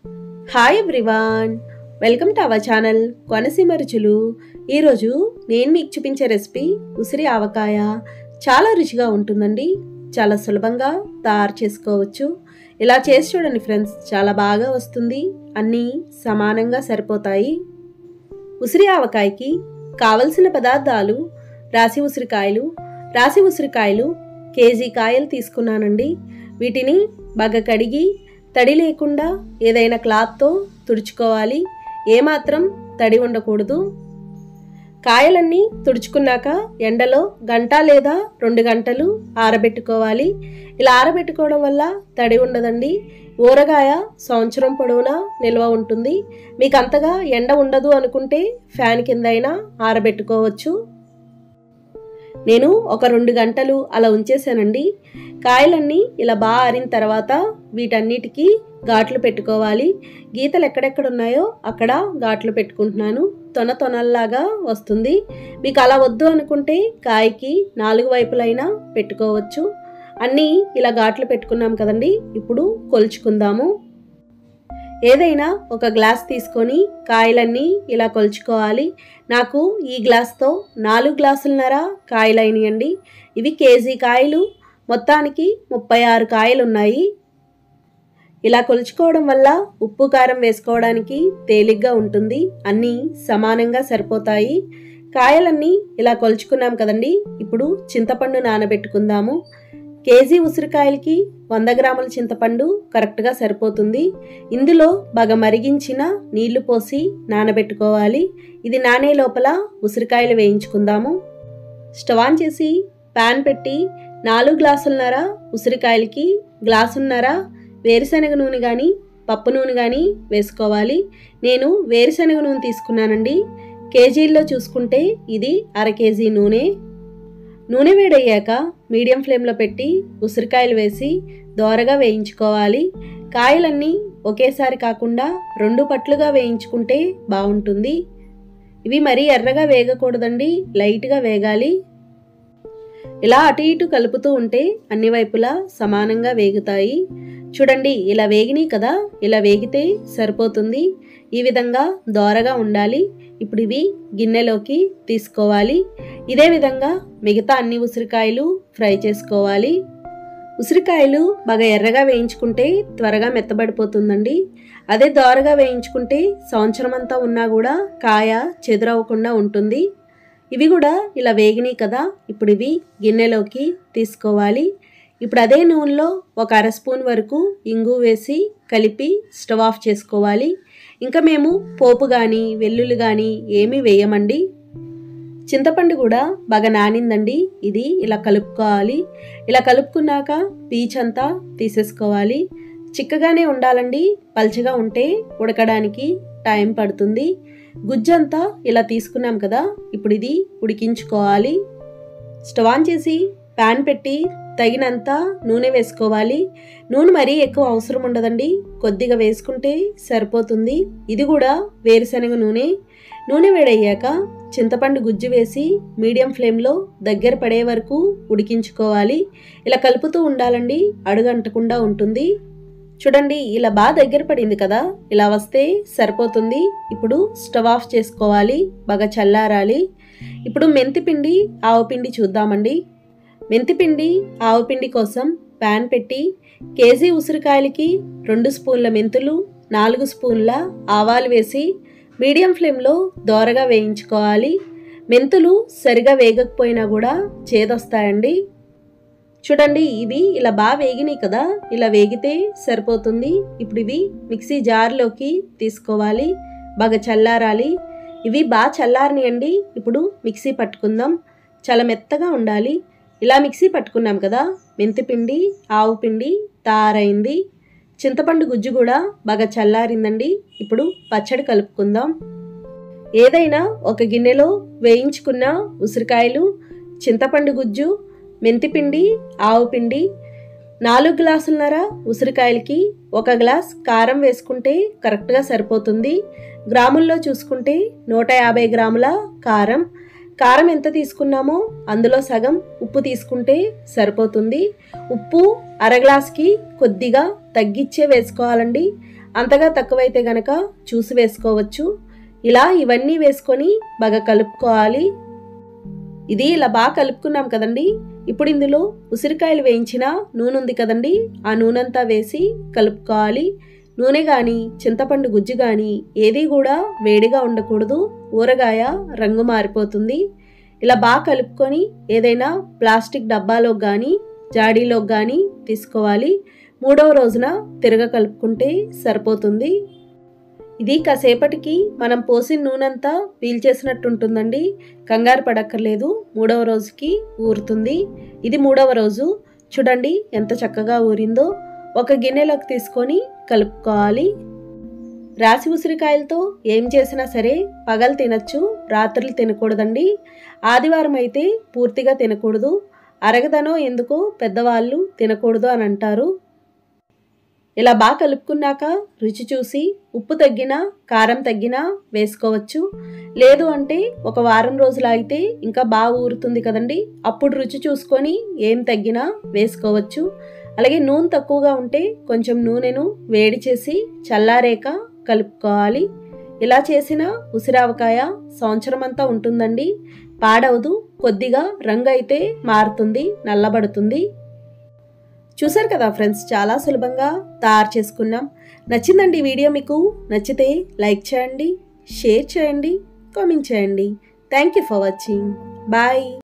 hi everyone welcome to our channel Konaseema రుచులు ఈరోజు నేను మీకు చూపించే రెసిపీ ఉసిరి ఆవకాయ చాలా రుచిగా ఉంటుందండి చాలా సులభంగా తయారు చేసుకోవచ్చు ఇలా చేసి చూడండి ఫ్రెండ్స్ చాలా బాగా వస్తుంది అన్నీ సమానంగా సరిపోతాయి ఉసిరి ఆవకాయకి కావలసిన పదార్థాలు రాసి ఉసిరికాయలు రాసి ఉసిరికాయలు కేజీ కాయలు తీసుకున్నానండి వీటిని బాగా కడిగి తడి లేకుండా ఏదైనా క్లాత్తో తుడుచుకోవాలి ఏమాత్రం తడి ఉండకూడదు కాయలన్నీ తుడుచుకున్నాక ఎండలో గంట లేదా రెండు గంటలు ఆరబెట్టుకోవాలి ఇలా ఆరబెట్టుకోవడం వల్ల తడి ఉండదండి ఊరగాయ సంవత్సరం పొడవునా నిల్వ ఉంటుంది మీకు అంతగా ఎండ ఉండదు అనుకుంటే ఫ్యాన్ కింద అయినా ఆరబెట్టుకోవచ్చు నేను ఒక రెండు గంటలు అలా ఉంచేసానండి కాయలన్నీ ఇలా బాగా ఆరిన తర్వాత వీటన్నిటికీ ఘాట్లు పెట్టుకోవాలి గీతలు ఎక్కడెక్కడ ఉన్నాయో అక్కడ ఘాట్లు పెట్టుకుంటున్నాను తొన తొనల్లాగా వస్తుంది మీకు అలా వద్దు అనుకుంటే కాయకి నాలుగు వైపులైనా పెట్టుకోవచ్చు అన్నీ ఇలా ఘాట్లు పెట్టుకున్నాం కదండి ఇప్పుడు కొలుచుకుందాము ఏదైనా ఒక గ్లాస్ తీసుకొని కాయలన్నీ ఇలా కొలుచుకోవాలి నాకు ఈ గ్లాస్తో నాలుగు గ్లాసులన్నర కాయలు అయినాయండి ఇవి కేజీ కాయలు మొత్తానికి ముప్పై ఆరు కాయలు ఉన్నాయి ఇలా కొలుచుకోవడం వల్ల ఉప్పు కారం వేసుకోవడానికి తేలిగ్గా ఉంటుంది అన్నీ సమానంగా సరిపోతాయి కాయలన్నీ ఇలా కొలుచుకున్నాం కదండి ఇప్పుడు చింతపండు నానబెట్టుకుందాము కేజీ ఉసిరికాయలకి వంద గ్రాముల చింతపండు కరెక్ట్గా సరిపోతుంది ఇందులో బాగా మరిగించిన నీళ్లు పోసి నానబెట్టుకోవాలి ఇది నానే లోపల ఉసిరికాయలు వేయించుకుందాము స్టవ్ ఆన్ చేసి ప్యాన్ పెట్టి నాలుగు గ్లాసులన్నర ఉసిరికాయలకి గ్లాసున్నర వేరుశనగ నూనె కానీ పప్పు నూనె కానీ వేసుకోవాలి నేను వేరుశనగ నూనె తీసుకున్నానండి కేజీల్లో చూసుకుంటే ఇది అర కేజీ నూనె నూనె వేడయ్యాక మీడియం ఫ్లేమ్లో పెట్టి ఉసిరికాయలు వేసి దోరగా వేయించుకోవాలి కాయలన్నీ ఒకేసారి కాకుండా రెండు పట్లుగా వేయించుకుంటే బాగుంటుంది ఇవి మరీ ఎర్రగా వేగకూడదండి లైట్గా వేగాలి ఇలా అటు ఇటు కలుపుతూ ఉంటే అన్ని వైపులా సమానంగా వేగుతాయి చూడండి ఇలా వేగినాయి కదా ఇలా వేగితే సరిపోతుంది ఈ విధంగా దోరగా ఉండాలి ఇప్పుడు ఇవి గిన్నెలోకి తీసుకోవాలి ఇదే విధంగా మిగతా అన్ని ఉసిరికాయలు ఫ్రై చేసుకోవాలి ఉసిరికాయలు బాగా ఎర్రగా వేయించుకుంటే త్వరగా మెత్తబడిపోతుందండి అదే దోరగా వేయించుకుంటే సంవత్సరం అంతా ఉన్నా కూడా కాయ చెదురవ్వకుండా ఉంటుంది ఇవి కూడా ఇలా వేగినాయి కదా ఇప్పుడు ఇవి గిన్నెలోకి తీసుకోవాలి ఇప్పుడు అదే నూనెలో ఒక అర స్పూన్ వరకు ఇంగు వేసి కలిపి స్టవ్ ఆఫ్ చేసుకోవాలి ఇంకా మేము పోపు కానీ వెల్లుల్లి కానీ ఏమీ వేయమండి చింతపండు కూడా బాగా నానిందండి ఇది ఇలా కలుపుకోవాలి ఇలా కలుపుకున్నాక పీచ్ అంతా తీసేసుకోవాలి చిక్కగానే ఉండాలండి పల్చగా ఉంటే ఉడకడానికి టైం పడుతుంది గుజ్జంతా ఇలా తీసుకున్నాం కదా ఇప్పుడు ఇది ఉడికించుకోవాలి స్టవ్ ఆన్ చేసి ప్యాన్ పెట్టి తగినంత నూనె వేసుకోవాలి నూనె మరీ ఎక్కువ అవసరం ఉండదండి కొద్దిగా వేసుకుంటే సరిపోతుంది ఇది కూడా వేరుశనగ నూనె నూనె వేడయ్యాక చింతపండు గుజ్జు వేసి మీడియం ఫ్లేమ్లో దగ్గర పడే వరకు ఉడికించుకోవాలి ఇలా కలుపుతూ ఉండాలండి అడుగంటకుండా ఉంటుంది చూడండి ఇలా బాగా దగ్గర పడింది కదా ఇలా వస్తే సరిపోతుంది ఇప్పుడు స్టవ్ ఆఫ్ చేసుకోవాలి బాగా చల్లారాలి ఇప్పుడు మెంతిపిండి ఆవపిండి చూద్దామండి మెంతిపిండి ఆవపిండి కోసం ప్యాన్ పెట్టి కేజీ ఉసిరికాయలకి రెండు స్పూన్ల మెంతులు నాలుగు స్పూన్ల ఆవాలు వేసి మీడియం ఫ్లేమ్లో దోరగా వేయించుకోవాలి మెంతులు సరిగా వేగకపోయినా కూడా చేదొస్తాయండి చూడండి ఇవి ఇలా బాగా వేగినాయి కదా ఇలా వేగితే సరిపోతుంది ఇప్పుడు ఇవి మిక్సీ జార్లోకి తీసుకోవాలి బాగా చల్లారాలి ఇవి బాగా చల్లారనియండి ఇప్పుడు మిక్సీ పట్టుకుందాం చాలా మెత్తగా ఉండాలి ఇలా మిక్సీ పట్టుకున్నాం కదా మెంతిపిండి ఆవు పిండి తయారైంది చింతపండు గుజ్జు కూడా బాగా చల్లారిందండి ఇప్పుడు పచ్చడి కలుపుకుందాం ఏదైనా ఒక గిన్నెలో వేయించుకున్న ఉసిరికాయలు చింతపండు గుజ్జు మెంతిపిండి ఆవు పిండి నాలుగు గ్లాసులన్నర ఉసిరికాయలకి ఒక గ్లాస్ కారం వేసుకుంటే కరెక్ట్గా సరిపోతుంది గ్రాముల్లో చూసుకుంటే నూట యాభై గ్రాముల కారం కారం ఎంత తీసుకున్నామో అందులో సగం ఉప్పు తీసుకుంటే సరిపోతుంది ఉప్పు అర గ్లాస్కి కొద్దిగా తగ్గిచ్చే వేసుకోవాలండి అంతగా తక్కువైతే గనక చూసి వేసుకోవచ్చు ఇలా ఇవన్నీ వేసుకొని బాగా కలుపుకోవాలి ఇది ఇలా బాగా కలుపుకున్నాం కదండి ఇప్పుడు ఇందులో ఉసిరికాయలు వేయించిన నూనె ఉంది కదండి ఆ నూనెంతా వేసి కలుపుకోవాలి నూనె కానీ చింతపండు గుజ్జు కానీ ఏది కూడా వేడిగా ఉండకూడదు ఊరగాయ రంగు మారిపోతుంది ఇలా బాగా కలుపుకొని ఏదైనా ప్లాస్టిక్ డబ్బాలోకి కానీ జాడీలోకి కానీ తీసుకోవాలి మూడవ రోజున తిరగ కలుపుకుంటే సరిపోతుంది ఇది కాసేపటికి మనం పోసిన నూనెంతా పీల్చేసినట్టు ఉంటుందండి కంగారు పడక్కర్లేదు మూడవ రోజుకి ఊరుతుంది ఇది మూడవ రోజు చూడండి ఎంత చక్కగా ఊరిందో ఒక గిన్నెలోకి తీసుకొని కలుపుకోవాలి రాసి ఉసిరికాయలతో ఏం చేసినా సరే పగలు తినచ్చు రాత్రులు తినకూడదండి ఆదివారం అయితే పూర్తిగా తినకూడదు అరగదనో ఎందుకో పెద్దవాళ్ళు తినకూడదు అని అంటారు ఇలా బాగా కలుపుకున్నాక రుచి చూసి ఉప్పు తగ్గినా కారం తగ్గినా వేసుకోవచ్చు లేదు అంటే ఒక వారం రోజులు ఆగితే ఇంకా బాగా ఊరుతుంది కదండి అప్పుడు రుచి చూసుకొని ఏం తగ్గినా వేసుకోవచ్చు అలాగే నూనె తక్కువగా ఉంటే కొంచెం నూనెను వేడి చేసి చల్లారేక కలుపుకోవాలి ఇలా చేసిన ఉసిరావకాయ సంవత్సరం అంతా ఉంటుందండి పాడవదు కొద్దిగా రంగు అయితే మారుతుంది నల్లబడుతుంది చూసారు కదా ఫ్రెండ్స్ చాలా సులభంగా తయారు చేసుకున్నాం నచ్చిందండి ఈ వీడియో మీకు నచ్చితే లైక్ చేయండి షేర్ చేయండి కామెంట్ చేయండి thank you for watching bye